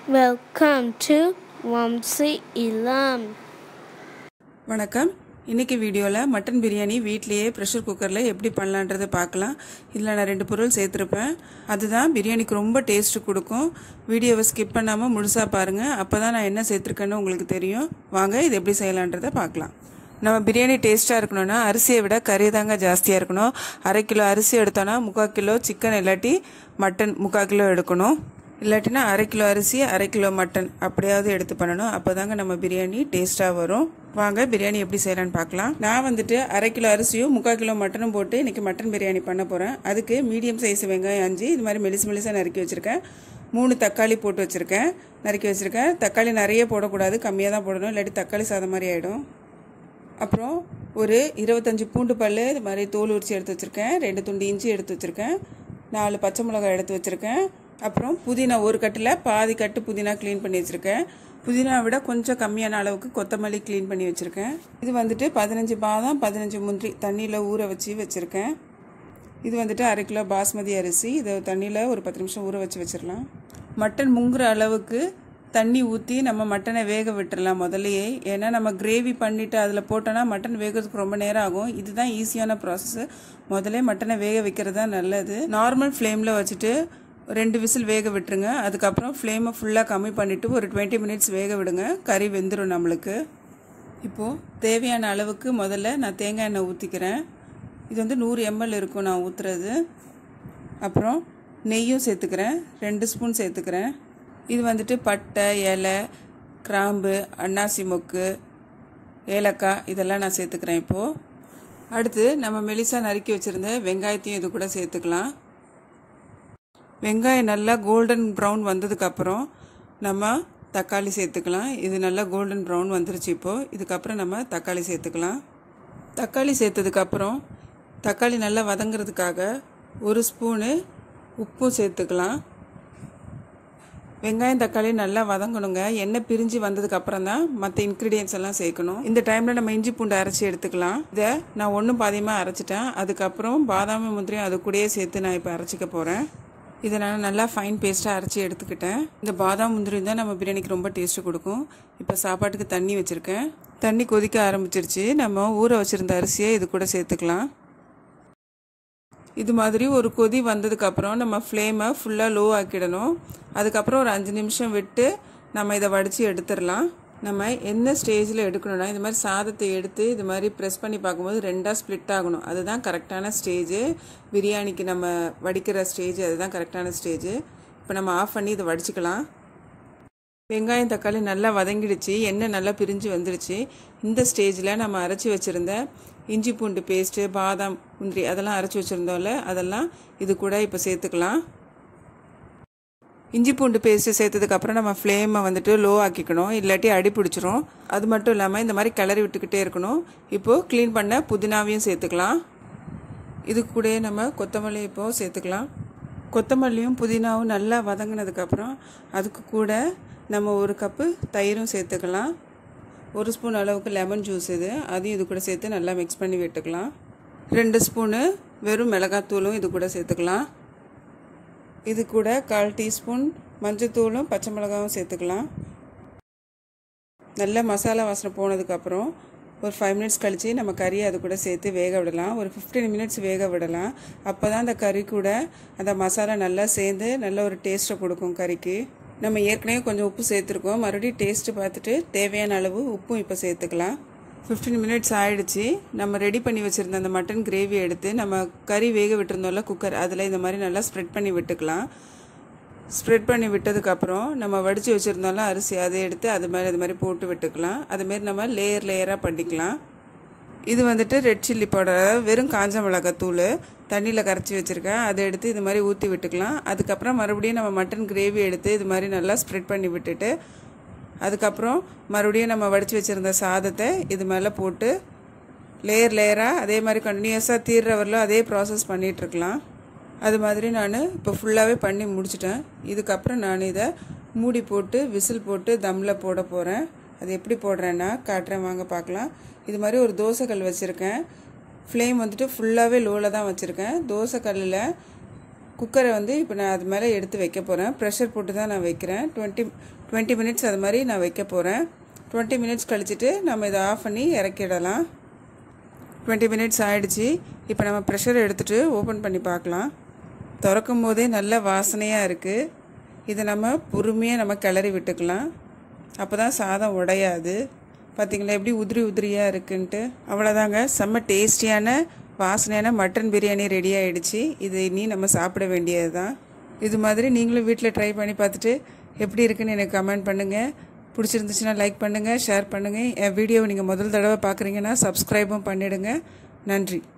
Welcome to Wamsi Ilam. வணக்கம் இன்னைக்கு வீடியோவில் மட்டன் பிரியாணி வீட்லேயே ப்ரெஷர் குக்கரில் எப்படி பண்ணலான்றதை பார்க்கலாம் இதில் நான் ரெண்டு பொருள் சேர்த்துருப்பேன் அதுதான் பிரியாணிக்கு ரொம்ப டேஸ்ட்டு கொடுக்கும் வீடியோவை ஸ்கிப் பண்ணாமல் முழுசாக பாருங்கள் அப்போ தான் நான் என்ன சேர்த்துருக்கேன்னு உங்களுக்கு தெரியும் வாங்க இது எப்படி செய்யலான்றதை பார்க்கலாம் நம்ம பிரியாணி டேஸ்ட்டாக இருக்கணும்னா அரிசியை விட கறி தாங்க ஜாஸ்தியாக இருக்கணும் அரை கிலோ அரிசி எடுத்தோன்னா முக்கால் கிலோ சிக்கன் இல்லாட்டி மட்டன் முக்கால் கிலோ எடுக்கணும் இல்லாட்டினா அரை கிலோ அரிசி அரை கிலோ மட்டன் அப்படியாவது எடுத்து பண்ணணும் அப்போ தாங்க நம்ம பிரியாணி டேஸ்ட்டாக வரும் வாங்க பிரியாணி எப்படி செய்யலான்னு பார்க்கலாம் நான் வந்துட்டு அரை கிலோ அரிசியும் முக்கால் கிலோ மட்டனும் போட்டு இன்றைக்கி மட்டன் பிரியாணி பண்ண போகிறேன் அதுக்கு மீடியம் சைஸ் வெங்காயம் அஞ்சு இது மாதிரி மெலிசு மெலிசாக நறுக்கி வச்சுருக்கேன் மூணு தக்காளி போட்டு வச்சுருக்கேன் நறுக்கி வச்சுருக்கேன் தக்காளி நிறைய போடக்கூடாது கம்மியாக தான் போடணும் இல்லாட்டி தக்காளி சாதம் மாதிரி ஆகிடும் அப்புறம் ஒரு இருபத்தஞ்சி பூண்டு பல் இது மாதிரி தோல் உரிச்சு எடுத்து வச்சுருக்கேன் ரெண்டு துண்டு இஞ்சி எடுத்து வச்சுருக்கேன் நாலு பச்சை மிளகாய் எடுத்து வச்சுருக்கேன் அப்புறம் புதினா ஒரு கட்டில் பாதி கட்டு புதினா க்ளீன் பண்ணி வச்சுருக்கேன் புதினா விட கொஞ்சம் கம்மியான அளவுக்கு கொத்தமல்லி க்ளீன் பண்ணி வச்சுருக்கேன் இது வந்துட்டு பதினஞ்சு பாதாம் பதினஞ்சு முந்திரி தண்ணியில் ஊற வச்சு வச்சுருக்கேன் இது வந்துட்டு அரை கிலோ பாஸ்மதி அரிசி இதை தண்ணியில் ஒரு பத்து நிமிஷம் ஊற வச்சு வச்சிடலாம் மட்டன் முங்குற அளவுக்கு தண்ணி ஊற்றி நம்ம மட்டனை வேக விட்டுறலாம் முதல்லையே ஏன்னா நம்ம கிரேவி பண்ணிவிட்டு அதில் போட்டோன்னா மட்டன் வேகிறதுக்கு ரொம்ப நேரம் ஆகும் இதுதான் ஈஸியான ப்ராசஸ் முதல்ல மட்டனை வேக வைக்கிறது தான் நல்லது நார்மல் ஃப்ளேமில் வச்சுட்டு ரெண்டு விசில் வேக விட்டுருங்க அதுக்கப்புறம் ஃப்ளேமை ஃபுல்லாக கம்மி பண்ணிவிட்டு ஒரு டுவெண்ட்டி மினிட்ஸ் வேக விடுங்க கறி வெந்துடும் நம்மளுக்கு இப்போது தேவையான அளவுக்கு முதல்ல நான் தேங்காய் எண்ணெய் ஊற்றிக்கிறேன் இது வந்து நூறு எம்எல் இருக்கும் நான் ஊற்றுறது அப்புறம் நெய்யும் சேர்த்துக்கிறேன் ரெண்டு ஸ்பூன் சேர்த்துக்கிறேன் இது வந்துட்டு பட்டை இலை கிராம்பு அன்னாசி மொக்கு ஏலக்காய் இதெல்லாம் நான் சேர்த்துக்கிறேன் இப்போது அடுத்து நம்ம மெலிசாக நறுக்கி வச்சுருந்த வெங்காயத்தையும் இது கூட சேர்த்துக்கலாம் வெங்காயம் நல்லா கோல்டன் ப்ரௌன் வந்ததுக்கப்புறம் நம்ம தக்காளி சேர்த்துக்கலாம் இது நல்லா கோல்டன் ப்ரௌன் வந்துருச்சு இப்போது இதுக்கப்புறம் நம்ம தக்காளி சேர்த்துக்கலாம் தக்காளி சேர்த்ததுக்கப்புறம் தக்காளி நல்லா வதங்கிறதுக்காக ஒரு ஸ்பூனு உப்பும் சேர்த்துக்கலாம் வெங்காயம் தக்காளி நல்லா வதங்கணுங்க எண்ணெய் பிரிஞ்சு வந்ததுக்கு அப்புறம் தான் மற்ற இன்க்ரீடியன்ஸ் எல்லாம் சேர்க்கணும் இந்த டைமில் நம்ம இஞ்சி பூண்டு அரைச்சி எடுத்துக்கலாம் இதை நான் ஒன்றும் பாதியமாக அரைச்சிட்டேன் அதுக்கப்புறம் பாதாமி முந்திரியும் அது கூடயே சேர்த்து நான் இப்போ அரைச்சிக்க போகிறேன் இதை நான் நல்லா ஃபைன் பேஸ்ட்டாக அரைச்சி எடுத்துக்கிட்டேன் இந்த பாதாம் முந்திரி தான் நம்ம பிரியாணிக்கு ரொம்ப டேஸ்ட்டு கொடுக்கும் இப்போ சாப்பாட்டுக்கு தண்ணி வச்சுருக்கேன் தண்ணி கொதிக்க ஆரம்பிச்சிருச்சு நம்ம ஊற வச்சுருந்த அரிசியை இது கூட சேர்த்துக்கலாம் இது மாதிரி ஒரு கொதி வந்ததுக்கப்புறம் நம்ம ஃப்ளேமை ஃபுல்லாக லோ ஆக்கிடணும் அதுக்கப்புறம் ஒரு அஞ்சு நிமிஷம் விட்டு நம்ம இதை வடித்து எடுத்துடலாம் நம்ம என்ன ஸ்டேஜில் எடுக்கணும்னா இது மாதிரி சாதத்தை எடுத்து இது மாதிரி ப்ரெஸ் பண்ணி பார்க்கும்போது ரெண்டாக ஸ்ப்ளிட் ஆகணும் அதுதான் கரெக்டான ஸ்டேஜு பிரியாணிக்கு நம்ம வடிக்கிற ஸ்டேஜ் அதுதான் கரெக்டான ஸ்டேஜு இப்போ நம்ம ஆஃப் பண்ணி இதை வடிச்சுக்கலாம் வெங்காயம் தக்காளி நல்லா வதங்கிடுச்சு எண்ணெய் நல்லா பிரிஞ்சு வந்துடுச்சு இந்த ஸ்டேஜில் நம்ம அரைச்சி வச்சுருந்த இஞ்சி பூண்டு பேஸ்ட்டு பாதாம் முந்திரி அதெல்லாம் அரைச்சி வச்சுருந்தோம்ல அதெல்லாம் இது கூட இப்போ சேர்த்துக்கலாம் இஞ்சி பூண்டு பேஸ்ட்டு சேர்த்ததுக்கப்புறம் நம்ம ஃப்ளேமை வந்துட்டு லோ ஆக்கிக்கணும் இல்லாட்டி அடி பிடிச்சிரும் அது மட்டும் இல்லாமல் இந்த மாதிரி கிளறி விட்டுக்கிட்டே இருக்கணும் இப்போது க்ளீன் பண்ண புதினாவையும் சேர்த்துக்கலாம் இது கூட நம்ம கொத்தமல்லி இப்போது சேர்த்துக்கலாம் கொத்தமல்லியும் புதினாவும் நல்லா வதங்கினதுக்கப்புறம் அதுக்கு கூட நம்ம ஒரு கப்பு தயிரும் சேர்த்துக்கலாம் ஒரு ஸ்பூன் அளவுக்கு லெமன் ஜூஸ் இது அதையும் இது கூட சேர்த்து நல்லா மிக்ஸ் பண்ணி விட்டுக்கலாம் ரெண்டு ஸ்பூனு வெறும் மிளகாத்தூளும் இது கூட சேர்த்துக்கலாம் இது கூட கால் டீஸ்பூன் மஞ்சத்தூளும் பச்சை மிளகாவும் சேர்த்துக்கலாம் நல்ல மசாலா வாசனை போனதுக்கப்புறம் ஒரு ஃபைவ் மினிட்ஸ் கழித்து நம்ம கறியை அது கூட சேர்த்து வேக விடலாம் ஒரு ஃபிஃப்டீன் மினிட்ஸ் வேக விடலாம் அப்போ தான் அந்த கறி கூட அந்த மசாலா நல்லா சேர்ந்து நல்ல ஒரு டேஸ்ட்டை கொடுக்கும் கறிக்கு நம்ம ஏற்கனவே கொஞ்சம் உப்பு சேர்த்துருக்கோம் மறுபடியும் டேஸ்ட்டு பார்த்துட்டு தேவையான அளவு உப்பும் இப்போ சேர்த்துக்கலாம் ஃபிஃப்டீன் மினிட்ஸ் ஆகிடுச்சு நம்ம ரெடி பண்ணி வச்சுருந்த அந்த மட்டன் கிரேவி எடுத்து நம்ம கறி வேக விட்டுருந்தோம்ல குக்கர் அதில் இந்த மாதிரி நல்லா ஸ்ப்ரெட் பண்ணி விட்டுக்கலாம் ஸ்ப்ரெட் பண்ணி விட்டதுக்கப்புறம் நம்ம வடித்து வச்சுருந்தோம்ல அரிசி அதை எடுத்து அது மாதிரி அது மாதிரி போட்டு விட்டுக்கலாம் அதுமாரி நம்ம லேயர் லேயராக பண்ணிக்கலாம் இது வந்துட்டு ரெட் சில்லி பவுடர் வெறும் காஞ்ச மிளகாத்தூள் தண்ணியில் கரைச்சி வச்சுருக்கேன் அதை எடுத்து இது மாதிரி ஊற்றி விட்டுக்கலாம் அதுக்கப்புறம் மறுபடியும் நம்ம மட்டன் கிரேவி எடுத்து இது மாதிரி நல்லா ஸ்ப்ரெட் பண்ணி விட்டுட்டு அதுக்கப்புறம் மறுபடியும் நம்ம வடித்து வச்சுருந்த சாதத்தை இது மேலே போட்டு லேயர் லேயராக அதே மாதிரி கண்டினியூஸாக தீர்றவரில் அதே ப்ராசஸ் பண்ணிகிட்ருக்கலாம் அது மாதிரி நான் இப்போ ஃபுல்லாகவே பண்ணி முடிச்சிட்டேன் இதுக்கப்புறம் நான் இதை மூடி போட்டு விசில் போட்டு தம்மில் போட போகிறேன் அது எப்படி போடுறேன்னா காட்டுறேன் வாங்க பார்க்கலாம் இது மாதிரி ஒரு தோசைக்கல் வச்சுருக்கேன் ஃப்ளேம் வந்துட்டு ஃபுல்லாகவே லோவில் தான் வச்சுருக்கேன் தோசைக்கல்லில் குக்கரை வந்து இப்போ நான் அது மேலே எடுத்து வைக்க போகிறேன் ப்ரெஷர் போட்டு தான் நான் வைக்கிறேன் டுவெண்ட்டி டுவெண்ட்டி மினிட்ஸ் அது மாதிரி நான் வைக்க போகிறேன் டுவெண்ட்டி மினிட்ஸ் கழிச்சிட்டு நம்ம இதை ஆஃப் பண்ணி இறக்கிடலாம் டுவெண்ட்டி மினிட்ஸ் ஆகிடுச்சு இப்போ நம்ம ப்ரெஷர் எடுத்துகிட்டு ஓப்பன் பண்ணி பார்க்கலாம் திறக்கும் போதே நல்ல வாசனையாக இருக்குது இதை நம்ம பொறுமையாக நம்ம கிளறி விட்டுக்கலாம் அப்போ தான் சாதம் உடையாது பார்த்தீங்களா எப்படி உதிரி உதிரியாக இருக்குன்ட்டு அவ்வளோதாங்க செம்ம டேஸ்டியான வாசனையான மட்டன் பிரியாணி ரெடி ஆகிடுச்சு இது இனி நம்ம சாப்பிட வேண்டியது தான் இது மாதிரி நீங்களும் வீட்டில் ட்ரை பண்ணி பார்த்துட்டு எப்படி இருக்குன்னு எனக்கு கமெண்ட் பண்ணுங்கள் பிடிச்சிருந்துச்சுன்னா லைக் பண்ணுங்கள் ஷேர் பண்ணுங்கள் என் வீடியோவை நீங்கள் முதல் தடவை பார்க்குறீங்கன்னா சப்ஸ்கிரைபும் பண்ணிவிடுங்க நன்றி